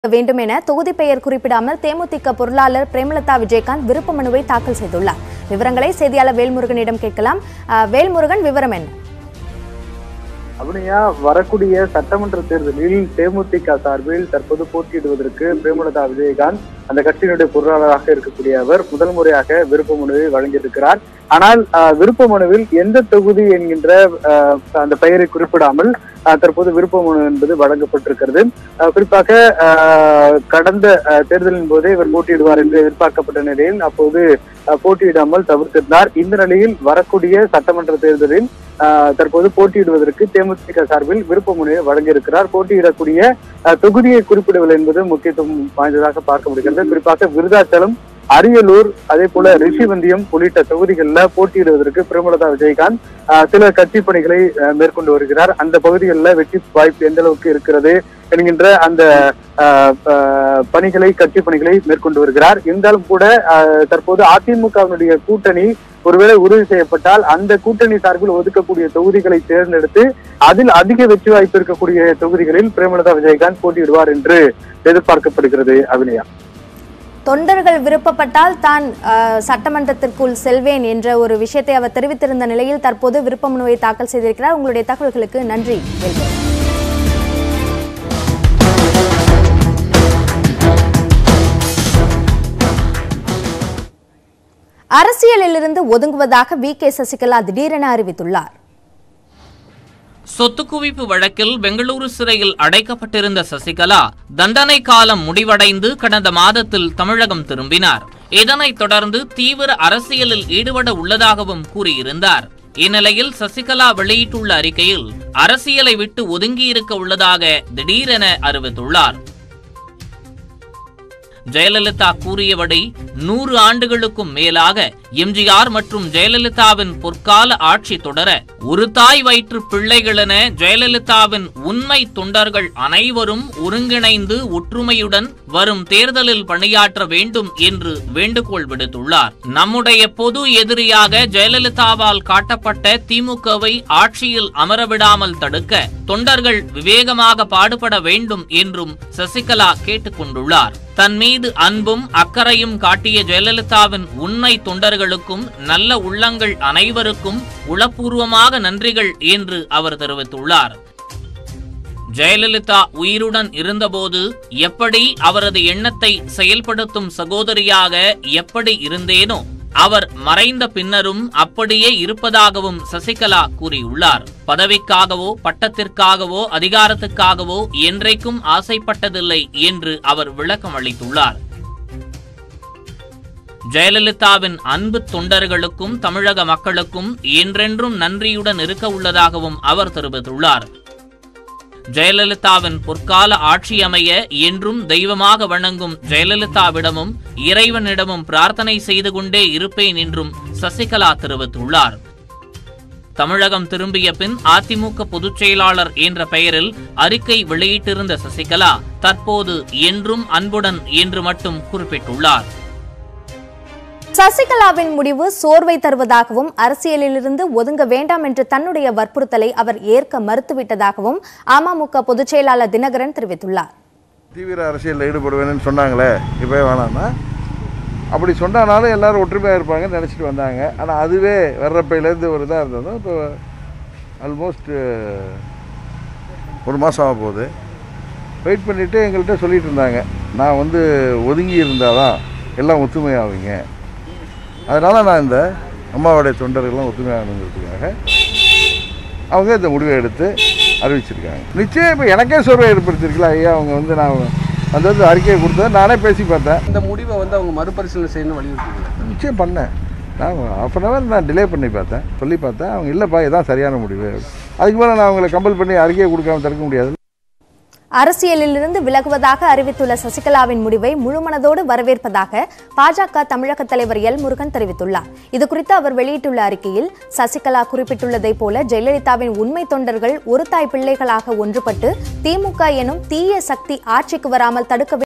வேண்டும் என தொகுதி பெயர் குறிப்பிடாமல் தேமுதிக பொருளாளர் பிரேமலதா விஜயகாந்த் விருப்ப மனுவை தாக்கல் செய்துள்ளார் விவரங்களை செய்தியாளர் வேல்முருகனிடம் கேட்கலாம் அஹ், வேல்முருகன் விவரம் என்ன அபிநயா வரக்கூடிய சட்டமன்ற தேர்தலில் தேமுதிக சார்பில் தற்போது போட்டியிடுவதற்கு பிரேமலதா விஜயகாந்த் அந்த கட்சியினுடைய பொருளாளராக இருக்கக்கூடிய அவர் முதல் முறையாக விருப்ப மனுவை வழங்கியிருக்கிறார் ஆனால் ஆஹ், விருப்ப மனுவில் எந்த தொகுதி என்கின்ற ஆஹ், அந்த பெயரை குறிப்பிடாமல் ஆஹ், தற்போது விருப்ப மனு என்பது வழங்கப்பட்டிருக்கிறது ஆஹ், குறிப்பாக ஆஹ், கடந்த ஆஹ், தேர்தலின் போதே இவர் போட்டியிடுவார் என்று எதிர்பார்க்கப்பட்ட நிலையில் அப்போது ஆஹ், போட்டியிடாமல் தவிர்த்திருந்தார் இந்த நிலையில் வரக்கூடிய சட்டமன்ற தேர்தலில் ஆஹ் தற்போது போட்டியிடுவதற்கு தேமுதிக சார்பில் விருப்ப மனுவை வழங்கியிருக்கிறார் போட்டியிடக்கூடிய ஆஹ் தொகுதியை குறிப்பிடவில்லை என்பது முக்கியத்துவம் வாய்ந்ததாக பார்க்க முடிகிறது குறிப்பாக விருதாச்சலம் அரியலூர் அதே போல ரிஷிவந்தியம் உள்ளிட்ட தொகுதிகளில் போட்டியிடுவதற்கு பிரேமலதா விஜயகாந்த் ஆஹ் சில கட்சி பணிகளை ஆஹ் மேற்கொண்டு வருகிறார் அந்த பகுதிகளில் வெற்றி வாய்ப்பு எந்த அளவுக்கு இருக்கிறது என்கின்ற அந்த ஆஹ் ஆஹ் பணிகளை கட்சி பணிகளை மேற்கொண்டு வருகிறார் இருந்தாலும் கூட ஆஹ் தற்போது அதிமுகவினுடைய கூட்டணி ஒருவேளை உறுதி செய்யப்பட்டால் அந்த கூட்டணி சார்பில் ஒதுக்கக்கூடிய தொகுதிகளை தேர்ந்தெடுத்து அதில் அதிக வெற்றி வாய்ப்பு இருக்கக்கூடிய தொகுதிகளில் பிரேமலதா விஜயகாந்த் போட்டியிடுவார் என்று எதிர்பார்க்கப்படுகிறது அபிநயா தொண்டர்கள் விருப்பப்பட்டால் தான் அஹ், சட்டமன்றத்திற்குள் செல்வேன் என்ற ஒரு விஷயத்தை அவர் தெரிவித்திருந்த நிலையில் தற்போது விருப்ப மனுவை தாக்கல் செய்திருக்கிறார் உங்களுடைய தகவல்களுக்கு நன்றி வேல்முருகன் அரசியலிலிருந்து ஒதுங்குவதாக வி கே சசிகலா திடீரென அறிவித்துள்ளார் சொத்து குவிப்பு வழக்கில் பெங்களூரு சிறையில் அடைக்கப்பட்டிருந்த சசிகலா தண்டனை காலம் முடிவடைந்து கடந்த மாதத்தில் தமிழகம் திரும்பினார் இதனைத் தொடர்ந்து தீவிர அரசியலில் ஈடுபட உள்ளதாகவும் கூறியிருந்தார் இந்நிலையில் சசிகலா வெளியிட்டுள்ள அறிக்கையில் அரசியலை விட்டு ஒதுங்கியிருக்க உள்ளதாக திடீரென அறிவித்துள்ளார் ஜெயலலிதா கூறியபடி நூறு ஆண்டுகளுக்கும் மேலாக எம்ஜிஆர் மற்றும் ஜெயலலிதாவின் பொற்கால ஆட்சி தொடர ஒரு தாய் வயிற்று பிள்ளைகளென ஜெயலலிதாவின் உண்மை தொண்டர்கள் அனைவரும் ஒருங்கிணைந்து ஒற்றுமையுடன் வரும் தேர்தலில் பணியாற்ற வேண்டும் என்று வேண்டுகோள் விடுத்துள்ளார் நம்முடைய பொது எதிரியாக ஜெயலலிதாவால் காட்டப்பட்ட திமுகவை ஆட்சியில் அமரவிடாமல் தடுக்க தொண்டர்கள் விவேகமாக பாடுபட வேண்டும் என்றும் சசிகலா கேட்டுக்கொண்டுள்ளார் தன் மீது அன்பும் அக்கறையும் காட்டிய ஜெயலலிதாவின் உண்மை தொண்டர்களுக்கும் நல்ல உள்ளங்கள் அனைவருக்கும் உளப்பூர்வமாக நன்றிகள் என்று அவர் தெரிவித்துள்ளார் ஜெயலலிதா உயிருடன் இருந்தபோது எப்படி அவரது எண்ணத்தை செயல்படுத்தும் சகோதரியாக எப்படி இருந்தேனோ அவர் மறைந்த பின்னரும் அப்படியே இருப்பதாகவும் சசிகலா கூறியுள்ளார் பதவிக்காகவோ பட்டத்திற்காகவோ அதிகாரத்துக்காகவோ என்றைக்கும் ஆசைப்பட்டதில்லை என்று அவர் விளக்கம் அளித்துள்ளார் ஜெயலலிதாவின் அன்பு தொண்டர்களுக்கும் தமிழக மக்களுக்கும் என்றென்றும் நன்றியுடன் இருக்க உள்ளதாகவும் அவர் தெரிவித்துள்ளார் ஜெயலலிதாவின் பொற்கால ஆட்சி அமைய என்றும் தெய்வமாக வணங்கும் ஜெயலலிதாவிடமும் இறைவனிடமும் பிரார்த்தனை செய்து கொண்டே இருப்பேன் என்றும் சசிகலா தெரிவித்துள்ளார் தமிழகம் திரும்பிய பின் அதிமுக பொதுச் செயலாளர் என்ற பெயரில் அறிக்கை வெளியிட்டிருந்த சசிகலா தற்போது என்றும் அன்புடன் என்று மட்டும் குறிப்பிட்டுள்ளார் சசிகலாவின் முடிவு சோர்வை தருவதாகவும் அரசியலிலிருந்து ஒதுங்க வேண்டாம் என்று தன்னுடைய வற்புறுத்தலை அவர் ஏற்க மறுத்துவிட்டதாகவும் அமமுக பொதுச் செயலாளர் தினகரன் தெரிவித்துள்ளார் தீவிர அரசியலில் ஈடுபடுவேன்னு சொன்னாங்களே இப்போ வேணாம்னா அப்படி சொன்னாலும் எல்லாரும் ஒற்றுமையாக இருப்பாங்கன்னு நினச்சிட்டு வந்தாங்க ஆனால் அதுவே வர்றப்பையிலேருந்து ஒரு இதாக இருந்ததும் இப்போ ஆல்மோஸ்ட் ஒரு மாதம் ஆக போகுது வெயிட் பண்ணிவிட்டு எங்கள்கிட்ட சொல்லிட்டு இருந்தாங்க நான் வந்து ஒதுங்கி இருந்தால் தான் எல்லாம் ஒத்துமையாவீங்க அதனால் நான் இந்த அம்மாவுடைய தொண்டர்கள்லாம் ஒத்துமையாகணுங்கிறதுக்காக அவங்க இந்த முடிவை எடுத்து அறிவிச்சிருக்காங்க நிச்சயம் இப்போ எனக்கே சோர்வை ஏற்படுத்திருக்கலாம் ஐயா அவங்க வந்து நான் அந்த வந்து அறிக்கையை கொடுத்தேன் நானே பேசி பார்த்தேன் இந்த முடிவை வந்து அவங்க மறுபரிசீலனை செய்யணும்னு வலியுறுத்திங்க நிச்சயம் பண்ணேன் நான் ஆஃப் அன் ஹவர் நான் டிலே பண்ணி பார்த்தேன் சொல்லி பார்த்தேன் அவங்க இல்லைப்பா இதான் சரியான முடிவு அதுக்கு மேலே நான் அவங்களை கம்பல் பண்ணி அறிக்கையை கொடுக்காம தடுக்க முடியாது அரசியலிலிருந்து விலகுவதாக அறிவித்துள்ள சசிகலாவின் முடிவை முழுமனதோடு வரவேற்பதாக பாஜக தமிழக தலைவர் எல் முருகன் தெரிவித்துள்ளார் இதுகுறித்து அவர் வெளியிட்டுள்ள அறிக்கையில் சசிகலா குறிப்பிட்டுள்ளதைப் போல ஜெயலலிதாவின் உண்மை தொண்டர்கள் ஒரு தாய் பிள்ளைகளாக ஒன்றுபட்டு திமுக எனும் தீய சக்தி ஆட்சிக்கு வராமல் தடுக்க